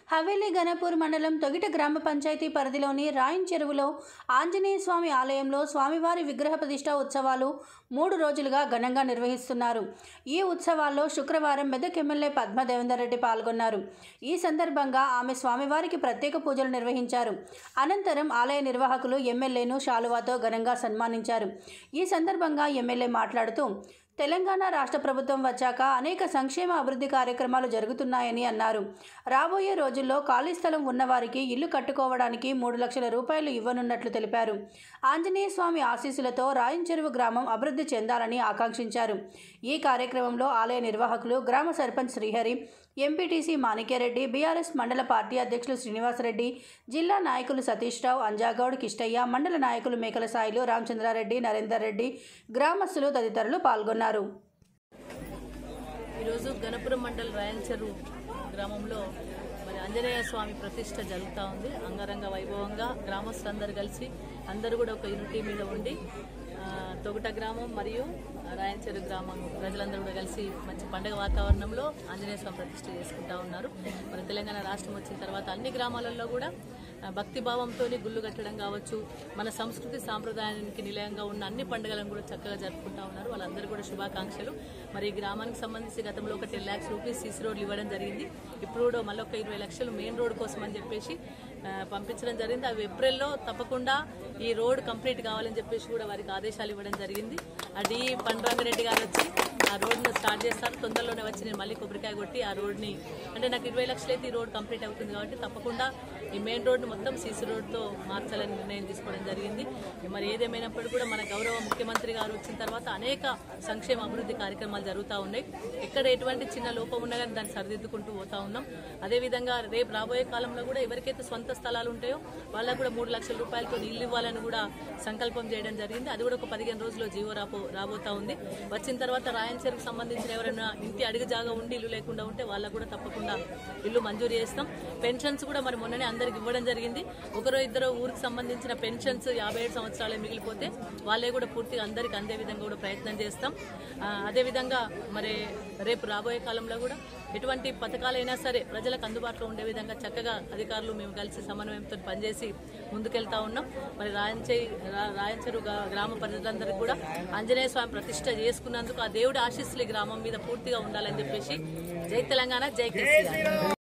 హవేలీ గణపూర్ మండలం తొగిట గ్రామ పంచాయతీ పరిధిలోని రాయన్ చెరువులో ఆంజనేయ స్వామి ఆలయంలో స్వామివారి విగ్రహ ప్రతిష్ట ఉత్సవాలు మూడు రోజులుగా ఘనంగా నిర్వహిస్తున్నారు ఈ ఉత్సవాల్లో శుక్రవారం మెదక్ ఎమ్మెల్యే పద్మ దేవేందర్ రెడ్డి పాల్గొన్నారు ఈ సందర్భంగా ఆమె స్వామివారికి ప్రత్యేక పూజలు నిర్వహించారు అనంతరం ఆలయ నిర్వాహకులు ఎమ్మెల్యేను శాలువాతో ఘనంగా సన్మానించారు ఈ సందర్భంగా ఎమ్మెల్యే మాట్లాడుతూ తెలంగాణ రాష్ట్ర ప్రభుత్వం వచ్చాక అనేక సంక్షేమ అభివృద్ధి కార్యక్రమాలు జరుగుతున్నాయని అన్నారు రాబోయే రోజుల్లో ఖాళీ స్థలం ఉన్నవారికి ఇల్లు కట్టుకోవడానికి మూడు లక్షల రూపాయలు ఇవ్వనున్నట్లు తెలిపారు ఆంజనేయ స్వామి ఆశీస్సులతో రాయంచెరువు గ్రామం అభివృద్ధి చెందాలని ఆకాంక్షించారు ఈ కార్యక్రమంలో ఆలయ నిర్వాహకులు గ్రామ sarpanch Srihari MPTC Manikyareddy BRS mandal party అధ్యక్షులు శ్రీనివాసరెడ్డి జిల్లా నాయకులు సతీష్ రావు అంజాగౌడ్ కిష్టయ్య మండల నాయకులు మేకల సాయిలు రామచంద్రారెడ్డి నరేందర్ రెడ్డి గ్రామస్తులు తదితరులు పాల్గొన్నారు ఈరోజు గణపురం మండల్ రాయంచెరు గ్రామంలో మరి ఆంజనేయ స్వామి ప్రతిష్ట జరుగుతూ ఉంది అంగరంగ వైభవంగా గ్రామస్తులందరూ కలిసి అందరూ కూడా ఒక యూనిటీ మీద ఉండి ఆ, తొగట గ్రామం మరియు రాయంచెరు గ్రామం ప్రజలందరూ కూడా కలిసి మంచి పండగ వాతావరణంలో ఆంజనేయ స్వామి ప్రతిష్ట చేసుకుంటా ఉన్నారు మరి తెలంగాణ రాష్ట్రం వచ్చిన తర్వాత అన్ని గ్రామాలలో కూడా ఆ, భక్తి భావంతో గుళ్ళు కట్టడం కావచ్చు మన సంస్కృతి సాంప్రదాయానికి నిలయంగా ఉన్న అన్ని పండుగలను కూడా చక్కగా జరుపుకుంటా ఉన్నారు వాళ్ళందరూ కూడా శుభాకాంక్షలు మరి ఈ గ్రామానికి సంబంధించి గతంలో ఒక టెన్ ల్యాక్స్ రూపీస్ సీసీ రోడ్లు ఇవ్వడం జరిగింది ఇప్పుడు కూడా మళ్ళీ ఒక ఇరవై లక్షలు మెయిన్ రోడ్ కోసం అని చెప్పేసి ఆ, పంపించడం జరిగింది అవి ఏప్రిల్లో తప్పకుండా ఈ రోడ్ కంప్లీట్ కావాలని చెప్పేసి కూడా వారికి ఆదేశాలు ఇవ్వడం జరిగింది ఆ డి పండ్రంగరెడ్డి గారు వచ్చి ఆ రోడ్ను స్టార్ట్ చేస్తారు తొందరలోనే వచ్చి నేను మళ్ళీ కొబ్బరికాయ కొట్టి ఆ రోడ్ని అంటే నాకు ఇరవై లక్షలు అయితే ఈ రోడ్ కంప్లీట్ అవుతుంది కాబట్టి తప్పకుండా ఈ మెయిన్ రోడ్ను మొత్తం సీసీ రోడ్తో మార్చాలని నిర్ణయం తీసుకోవడం జరిగింది మరి ఏదేమైనప్పటికీ కూడా మన గౌరవ ముఖ్యమంత్రి గారు వచ్చిన తర్వాత అనేక సంక్షేమ అభివృద్ధి కార్యక్రమాలు జరుగుతూ ఉన్నాయి ఎక్కడ ఎటువంటి చిన్న లోపం ఉన్నా కానీ దాన్ని సరిదిద్దుకుంటూ పోతా ఉన్నాం అదేవిధంగా రేపు రాబోయే కాలంలో కూడా ఎవరికైతే సొంత స్థలాలు ఉంటాయో వాళ్ళకు కూడా మూడు లక్షల రూపాయలతో ఇల్లు ఇవ్వాలని కూడా సంకల్పం చేయడం జరిగింది అది కూడా ఒక పదిహేను రోజుల్లో జీవో రాబో రాబోతా ఉంది వచ్చిన తర్వాత రాయన్సర్కి సంబంధించిన ఎవరైనా ఇంటి అడుగు జాగా ఉండి ఇల్లు లేకుండా ఉంటే వాళ్ళకు కూడా తప్పకుండా ఇల్లు మంజూరు చేస్తాం పెన్షన్స్ కూడా మరి మొన్ననే అందరికి ఇవ్వడం జరిగింది ఒకరో ఇద్దరు ఊరికి సంబంధించిన పెన్షన్స్ యాభై ఏడు సంవత్సరాలే మిగిలిపోతే వాళ్ళే కూడా పూర్తిగా అందరికి అందే విధంగా కూడా ప్రయత్నం చేస్తాం ఆ, అదేవిధంగా మరి రేపు రాబోయే కాలంలో కూడా ఎటువంటి పథకాలైనా సరే ప్రజలకు అందుబాటులో ఉండే విధంగా చక్కగా అధికారులు మేము కలిసి సమన్వయంతో పనిచేసి ముందుకెళ్తా ఉన్నాం మరి రాయంచే రా- రాయంచెరు గా- గ్రామ ప్రజలందరికీ కూడా ఆంజనేయ స్వామి ప్రతిష్ట చేసుకున్నందుకు ఆ దేవుడి ఆశీస్సులు ఈ గ్రామం మీద పూర్తిగా ఉండాలని చెప్పేసి జై తెలంగాణ జై కేసీఆర్